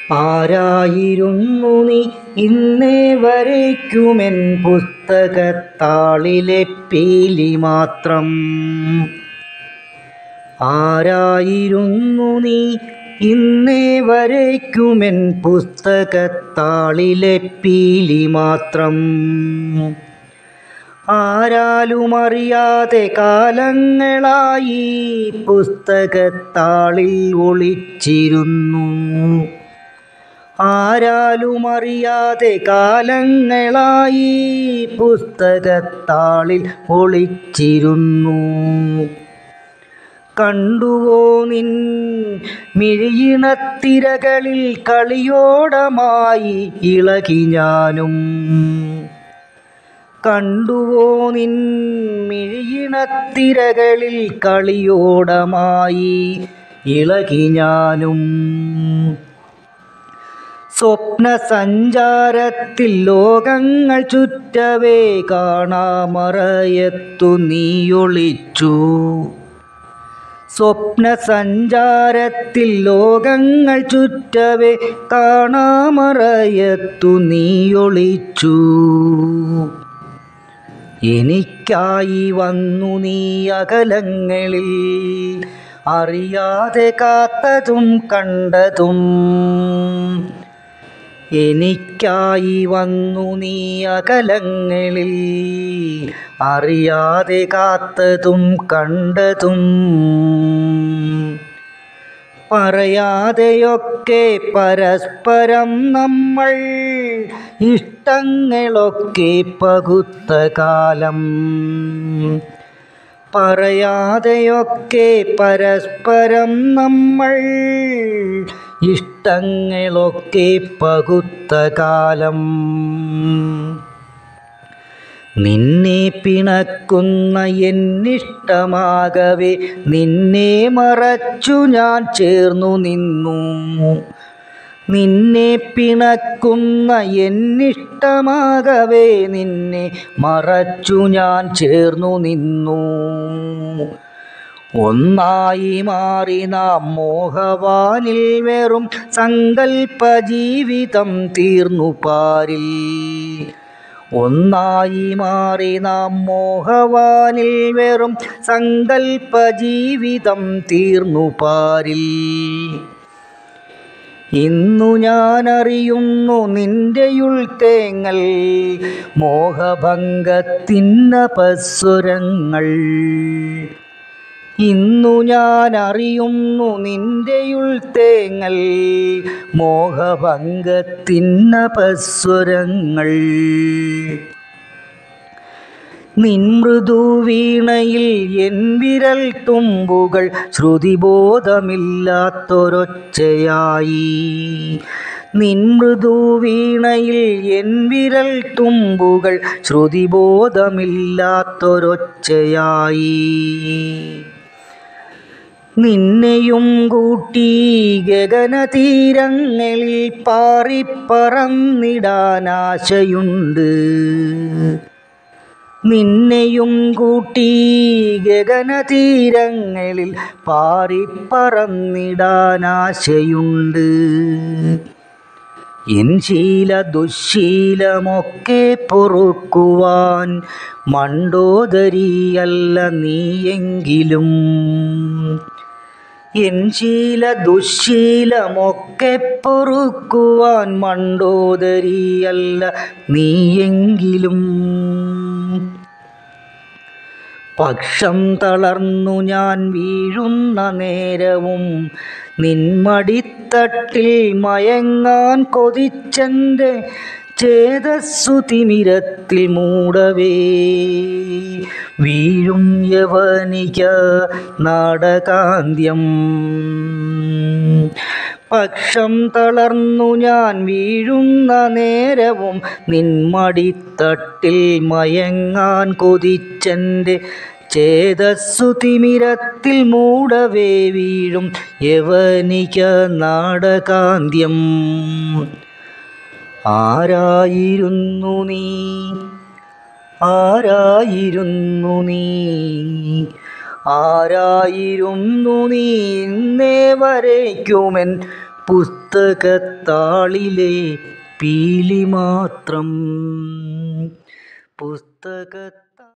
ആരായിരുന്നു നീ ഇന്നേ വരയ്ക്കുമെൻ പുസ്തകത്താളിലെ പീലി മാത്രം ആരായിരുന്നു നീ ഇന്നേ വരയ്ക്കുമെൻ പുസ്തകത്താളിലെ പീലി മാത്രം ആരാലും അറിയാതെ കാലങ്ങളായി പുസ്തകത്താളിൽ ഒളിച്ചിരുന്നു ആരാലും അറിയാതെ കാലങ്ങളായി പുസ്തകത്താളിൽ ഒളിച്ചിരുന്നു കണ്ടുവോ നിൻ മിഴിയിണത്തിരകളിൽ കളിയോടമായി ഇളകി ഞാനും കണ്ടുവോ നിൻ മിഴിയിണത്തിരകളിൽ കളിയോടമായി ഇളകി ഞാനും സ്വപ്ന സഞ്ചാരത്തിൽ ലോകങ്ങൾ ചുറ്റവേ കാണാമറയത്തു നീയൊളിച്ചു സ്വപ്ന സഞ്ചാരത്തിൽ ലോകങ്ങൾ ചുറ്റവേ കാണാമറയത്തു നീയൊളിച്ചു എനിക്കായി വന്നു നീ അകലങ്ങളിൽ അറിയാതെ കാത്തതും കണ്ടതും എനിക്കായി വന്നു നീ അകലങ്ങളിൽ അറിയാതെ കാത്തതും കണ്ടതും പറയാതെയൊക്കെ പരസ്പരം നമ്മൾ ഇഷ്ടങ്ങളൊക്കെ പകുത്ത കാലം പറയാതെയൊക്കെ പരസ്പരം നമ്മൾ ഇഷ്ടങ്ങളൊക്കെ പകുത്ത കാലം നിന്നെ പിണക്കുന്ന എന്നിഷ്ടമാകവേ നിന്നെ മറച്ചു ഞാൻ ചേർന്നു നിന്നു നിന്നെ പിണക്കുന്ന എന്നിഷ്ടമാകവേ നിന്നെ മറച്ചു ഞാൻ ചേർന്നു നിന്നു ഒന്നായി മാറി നാം മോഹവാനിൽ വെറും സങ്കൽപ്പ ജീവിതം തീർന്നു പാരിൽ ഒന്നായി മാറി നാം മോഹവാനിൽ വെറും സങ്കൽപ്പ ജീവിതം തീർന്നു പാരിൽ ഇന്നു ഞാൻ അറിയുന്നു നിന്റെയുൾ തേങ്ങൽ മോഹഭംഗത്തിന്നപസ്വരങ്ങൾ ഇന്നു ഞാൻ അറിയുന്നു നിന്റെയുൾ തേങ്ങൽ മോഹഭംഗത്തിന്നപസ്വരങ്ങൾ നിൻ മൃദുവീണയിൽ എൻ വിരൽ തുമ്പുകൾ ശ്രുതിബോധമില്ലാത്തൊരൊച്ചയായി നിൻ മൃദുവീണയിൽ എൻ വിരൽ തുമ്പുകൾ ശ്രുതിബോധമില്ലാത്തൊരൊച്ചയായി നിന്നെയും കൂട്ടി ഗഗനതീരങ്ങളിൽ പാറിപ്പറന്നിടാനാശയുണ്ട് നിന്നെയും കൂട്ടി ഗഗനതീരങ്ങളിൽ പാറിപ്പറന്നിടാനാശയുണ്ട് എൻ ശീല ദുശീലമൊക്കെ പൊറുക്കുവാൻ മണ്ടോദരിയല്ല നീയെങ്കിലും എൻ ശീല ദുശീലമൊക്കെ പൊറുക്കുവാൻ മണ്ടോദരിയല്ല നീയെങ്കിലും പക്ഷം തളർന്നു ഞാൻ വീഴുന്ന നേരവും നിന്മടിത്തട്ടിൽ മയങ്ങാൻ കൊതിച്ചെൻ്റെ ചേതസ്സു തിമിരത്തിൽ മൂടവേ വീഴും യവനിക നാടകാന്ത്യം പക്ഷം തളർന്നു ഞാൻ വീഴുന്ന നേരവും നിന്മടിത്തട്ടിൽ മയങ്ങാൻ കൊതിച്ചെൻ്റെ ചേതസ്സു തിമിരത്തിൽ മൂടവേ വീഴും യവനിക നാടകാന്ത്യം ആരായിരുന്നു നീ ആരായിരുന്നു നീ ആരായിരുന്നു നീ ഇന്നേ വരയ്ക്കുമെൻ പുസ്തകത്താളിലെ പീലി മാത്രം പുസ്തക